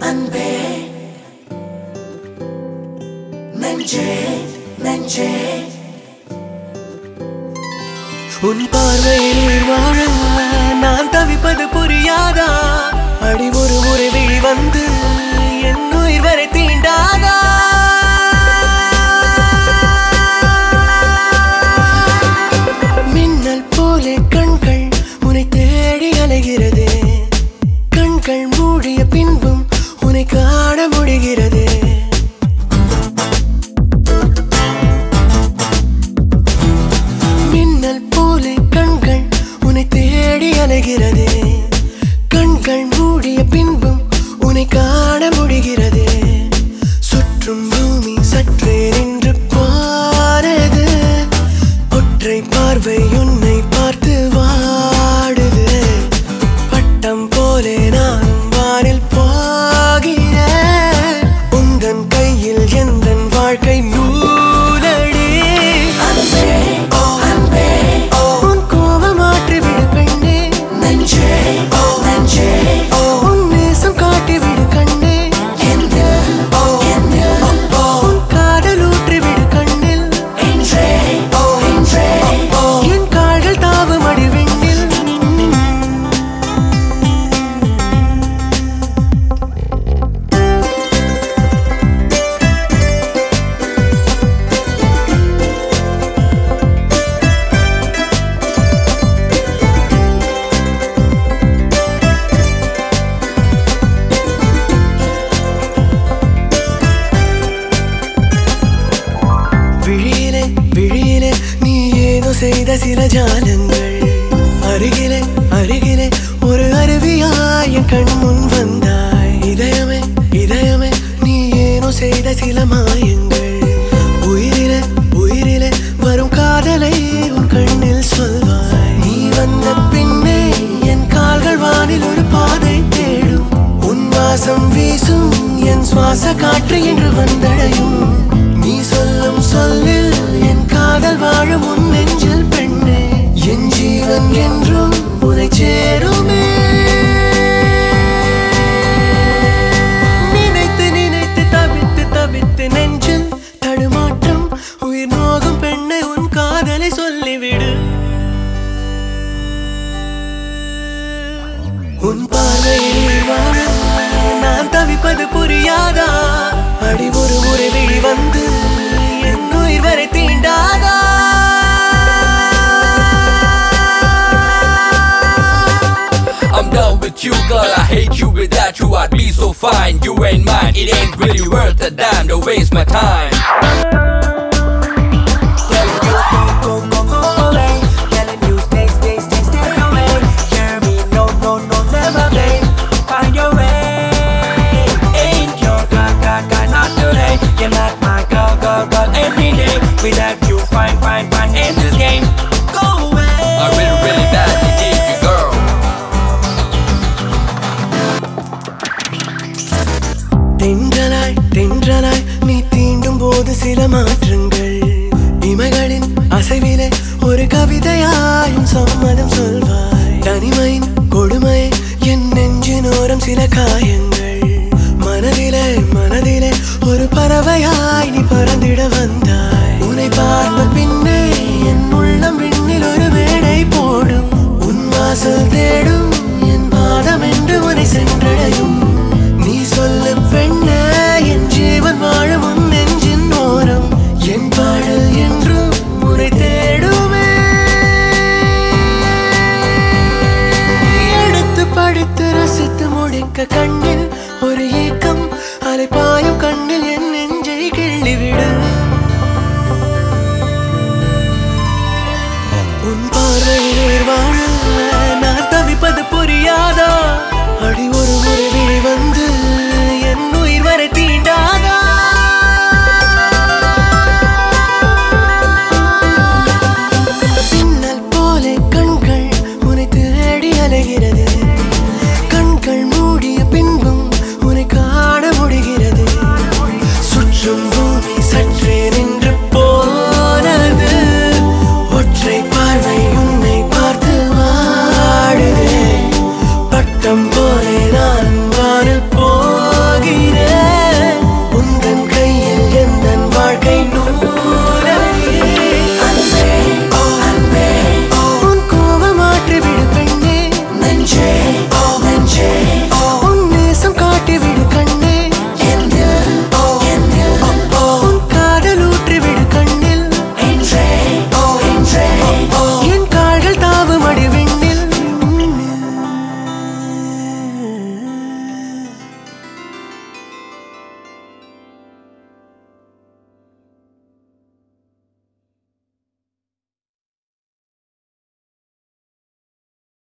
அன்பே நெஞ்சே நெஞ்சே உன் பார்வையில் உயிர் வாழ நான் தவிப்பது புரியாதா அடி ஒரு முறை விழி வந்து என் உயிர் வரை தீண்டாதா மின்னல் போலே கண்கள் உன்னை தேடி அலைகிறது கண்கள் மூடிய பின்பும் உன்னை காண முடிகிறது மின்னல் போலே கண்கள் உன்னை தேடி அலைகிறது கண்கள் மூடிய பின்பும் உன்னை காண முடிகிறது சுற்றும் பூமி சற்றே நின்று பாரது ஒற்றை பார்வை உன்னை பார்த்து வாடுது பட்டம் போலே நான் வானில் போகிறேன் உந்தன் கையில் எந்தன் வாழ்க்கை நூலடி அன்பே அன்பே உன் கோபம் மாற்றி விடு பெண்ணே நெஞ்சே நெஞ்சே உன் நேசம் காட்டி விடு கண்ணே என்னில் என்னில் உன் காதல் ஊற்றி விடு கண்ணில் இன்றே இன்றே என் கால்கள் தாவும் அடி விண்ணில் விழியிலே விழியிலே நீ ஏதோ செய்த சில ஜாலங்கள் அருகிலே அருகிலே ஒரு அருவியாய் என் கண் முன் வந்தாய் இதயமே இதயமே நீ ஏனோ செய்த சில மாயங்கள் உயிரிலே உயிரிலே வரும் காதலை உன் கண்ணில் சொல்வாய் நீ வந்த பின்னே என் கால்கள் வானில் ஒரு பாதை தேடும் உன் வாசம் வீசும் என் சுவாச காற்று என்று வந்தடையும் நீ சொல்லும் சொல்லில் என் காதல் வாழும் உன் நெஞ்சில் பெண்ணே என் ஜீவன் என்றும் உனை சேருமே நினைத்து நினைத்து தவித்து தவித்து நெஞ்சில் தடுமாற்றம் உயிர் நோகும் பெண்ணை உன் காதலை சொல்லிவிடு உன் பார்வையில் வாழ நான் தவிப்பது புரியாதா அடி ஒரு முறை விழி வந்து என் உயிர் வரை தீண்டாதா I'm done with you, girl. I hate you without you. I'd be so fine. You ain't mine. It ain't really worth a damn to waste my time. Telling you go, go, go, go away. Telling you stay, stay, stay, stay away. Hear me, no, no, no, never, babe. Find your way. Ain't your girl, girl, girl, not today. You're not my girl, girl, girl, every day. Without you, fine, fine, fine, in this game. Go away. I really, really badly need you, girl. தென்றலாய் தென்றலாய் நீ தீண்டும் போது சில மாற்றங்கள் இமைகளின் அசைவிலே ஒரு கவிதையாயும் சம்மதம் சொல்வாய் தனிமையின் கொடுமை என் நெஞ்சினோரம் சில காயங்கள் மனதிலே மனதிலே ஒரு பறவையாய் நீ பறந்திட வந்தாய் உன்னை பார்த்த பின்னே என் உள்ளம் விண்ணில் ஒரு மேடை போடும் உன் வாசல் தேடும் என் பாதம் என்று உன்னை சென்றடையும் நீ சொல்லு பெண்ணே என் ஜீவன் வாழும் உன் நெஞ்சின் ஓரம் என் பாடல் என்றும் உன்னை தேடுமே எடுத்து படித்து ரசித்து முடிக்க கண்ணில்